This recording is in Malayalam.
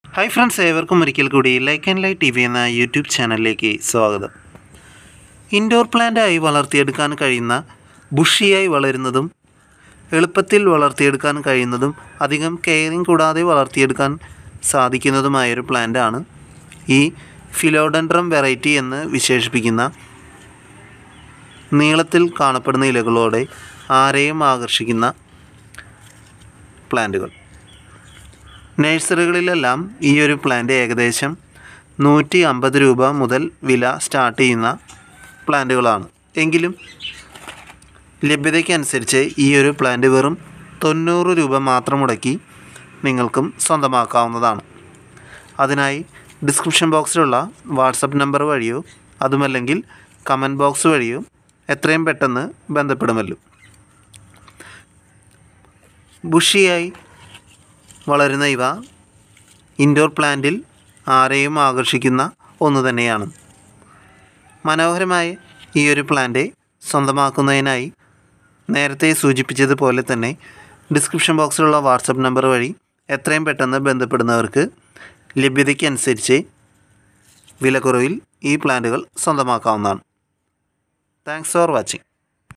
ഹായ് ഫ്രണ്ട്സ് ഏവർക്കും ഒരിക്കൽ കൂടി like and light T V എന്ന യൂട്യൂബ് ചാനലിലേക്ക് സ്വാഗതം ഇൻഡോർ പ്ലാന്റായി വളർത്തിയെടുക്കാൻ കഴിയുന്ന ബുഷിയായി വളരുന്നതും എളുപ്പത്തിൽ വളർത്തിയെടുക്കാൻ കഴിയുന്നതും അധികം കെയറിങ് കൂടാതെ വളർത്തിയെടുക്കാൻ സാധിക്കുന്നതുമായൊരു പ്ലാന്റാണ് ഈ ഫിലോഡൻഡ്രം വെറൈറ്റി എന്ന് വിശേഷിപ്പിക്കുന്ന നീളത്തിൽ കാണപ്പെടുന്ന ഇലകളോടെ ആരെയും ആകർഷിക്കുന്ന പ്ലാന്റുകൾ നഴ്സറികളിലെല്ലാം ഈ ഒരു പ്ലാന്റ് ഏകദേശം നൂറ്റി അമ്പത് രൂപ മുതൽ വില സ്റ്റാർട്ട് ചെയ്യുന്ന പ്ലാന്റുകളാണ് എങ്കിലും ലഭ്യതയ്ക്കനുസരിച്ച് ഈ ഒരു പ്ലാന്റ് വെറും തൊണ്ണൂറ് രൂപ മാത്രം മുടക്കി നിങ്ങൾക്കും സ്വന്തമാക്കാവുന്നതാണ് അതിനായി ഡിസ്ക്രിപ്ഷൻ ബോക്സിലുള്ള വാട്സപ്പ് നമ്പർ വഴിയോ അതുമല്ലെങ്കിൽ കമൻറ്റ് ബോക്സ് വഴിയോ എത്രയും പെട്ടെന്ന് ബന്ധപ്പെടുമല്ലോ ബുഷിയായി വളരുന്ന ഇവ ഇൻഡോർ പ്ലാന്റിൽ ആരെയും ആകർഷിക്കുന്ന ഒന്ന് തന്നെയാണ് മനോഹരമായ ഈ ഒരു പ്ലാന്റ് സ്വന്തമാക്കുന്നതിനായി നേരത്തെ സൂചിപ്പിച്ചതുപോലെ തന്നെ ഡിസ്ക്രിപ്ഷൻ ബോക്സിലുള്ള വാട്സപ്പ് നമ്പർ വഴി എത്രയും പെട്ടെന്ന് ബന്ധപ്പെടുന്നവർക്ക് ലഭ്യതയ്ക്കനുസരിച്ച് വിലക്കുറവിൽ ഈ പ്ലാന്റുകൾ സ്വന്തമാക്കാവുന്നതാണ് താങ്ക്സ് ഫോർ വാച്ചിങ്